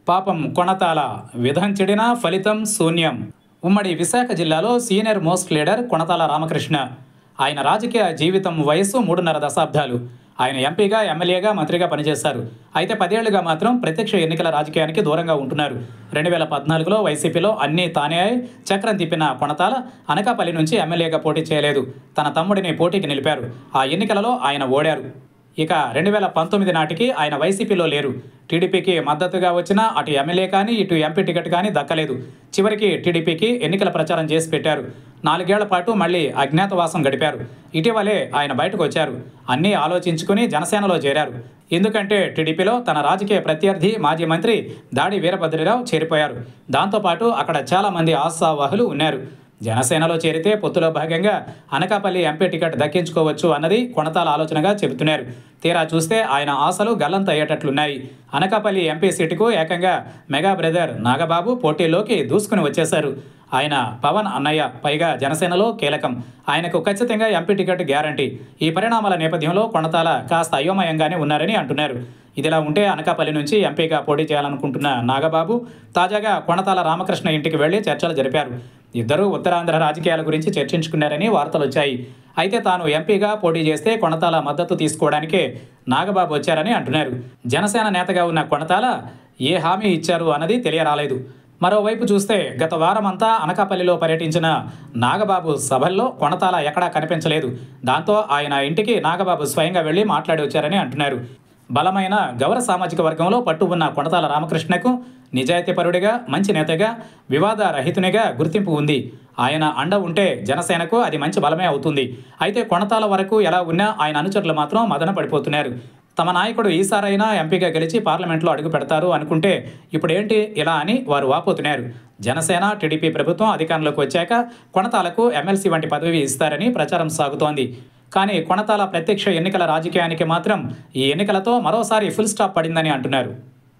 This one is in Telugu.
పాపం కొణతాల విధం చెడినా ఫలితం శూన్యం ఉమ్మడి విశాఖ జిల్లాలో senior most leader Konathala Ramakrishna ఆయన రాజకీయ జీవితం వయస్సు మూడున్నర దశాబ్దాలు ఆయన ఎంపీగా ఎమ్మెల్యేగా మంత్రిగా పనిచేశారు అయితే పదేళ్లుగా మాత్రం ప్రత్యక్ష ఎన్నికల రాజకీయానికి దూరంగా ఉంటున్నారు రెండు వేల పద్నాలుగులో వైసీపీలో అన్నీ తానే అయి చక్రం తిప్పిన కొణతాల అనకాపల్లి నుంచి ఎమ్మెల్యేగా పోటీ చేయలేదు తన తమ్ముడిని పోటీకి నిలిపారు ఆ ఎన్నికలలో ఆయన ఓడారు ఇక రెండు వేల పంతొమ్మిది నాటికి ఆయన వైసీపీలో లేరు టీడీపీకి మద్దతుగా వచ్చినా అటు ఎమ్మెల్యే కానీ ఇటు ఎంపీ టికెట్ కానీ దక్కలేదు చివరికి టీడీపీకి ఎన్నికల ప్రచారం చేసి పెట్టారు నాలుగేళ్ల పాటు మళ్ళీ అజ్ఞాతవాసం గడిపారు ఇటీవలే ఆయన బయటకు వచ్చారు అన్నీ ఆలోచించుకుని జనసేనలో చేరారు ఎందుకంటే టీడీపీలో తన రాజకీయ ప్రత్యర్థి మాజీ మంత్రి దాడి వీరభద్రరావు చేరిపోయారు దాంతోపాటు అక్కడ చాలామంది ఆశావాహులు ఉన్నారు జనసేనలో చేరితే పొత్తులో భాగంగా అనకాపల్లి ఎంపీ టికెట్ దక్కించుకోవచ్చు అన్నది కొణతాల ఆలోచనగా చెబుతున్నారు తీరా చూస్తే ఆయన ఆశలు గల్లంత అయ్యేటట్లున్నాయి అనకాపల్లి ఎంపీ సీటుకు ఏకంగా మెగా బ్రదర్ నాగబాబు పోటీలోకి దూసుకుని వచ్చేశారు ఆయన పవన్ అన్నయ్య పైగా జనసేనలో కీలకం ఆయనకు ఖచ్చితంగా ఎంపీ టికెట్ గ్యారంటీ ఈ పరిణామాల నేపథ్యంలో కొణతాల కాస్త అయోమయంగానే ఉన్నారని అంటున్నారు ఇదిలా ఉంటే అనకాపల్లి నుంచి ఎంపీగా పోటీ చేయాలనుకుంటున్న నాగబాబు తాజాగా కొణతాల రామకృష్ణ ఇంటికి వెళ్లి చర్చలు జరిపారు ఇద్దరూ ఉత్తరాంధ్ర రాజకీయాల గురించి చర్చించుకున్నారని వార్తలు వచ్చాయి అయితే తాను ఎంపీగా పోటీ చేస్తే కొణతాల మద్దతు తీసుకోవడానికే నాగబాబు వచ్చారని అంటున్నారు జనసేన నేతగా ఉన్న కొణతాల ఏ హామీ ఇచ్చారు అన్నది తెలియరాలేదు మరోవైపు చూస్తే గత వారమంతా అనకాపల్లిలో పర్యటించిన నాగబాబు సభల్లో కొణతాల ఎక్కడా కనిపించలేదు దాంతో ఆయన ఇంటికి నాగబాబు స్వయంగా వెళ్లి మాట్లాడి వచ్చారని అంటున్నారు బలమైన గౌర సామాజిక వర్గంలో పట్టు ఉన్న కొణతాల రామకృష్ణకు నిజాయితీపరుడిగా మంచి నేతగా వివాద రహితునిగా గుర్తింపు ఉంది ఆయన అండ ఉంటే జనసేనకు అది మంచి బలమే అవుతుంది అయితే కొణతాల వరకు ఎలా ఉన్నా ఆయన అనుచరులు మాత్రం మదన పడిపోతున్నారు తమ నాయకుడు ఈసారైనా ఎంపీగా గెలిచి పార్లమెంట్లో అడుగు పెడతారు అనుకుంటే ఇప్పుడేంటి ఇలా అని వారు వాపోతున్నారు జనసేన టీడీపీ ప్రభుత్వం అధికారంలోకి వచ్చాక కొణతాలకు ఎమ్మెల్సీ వంటి పదవి ఇస్తారని ప్రచారం సాగుతోంది కానీ కొణతాల ప్రత్యక్ష ఎన్నికల రాజకీయానికి మాత్రం ఈ ఎన్నికలతో మరోసారి ఫుల్ స్టాప్ పడిందని అంటున్నారు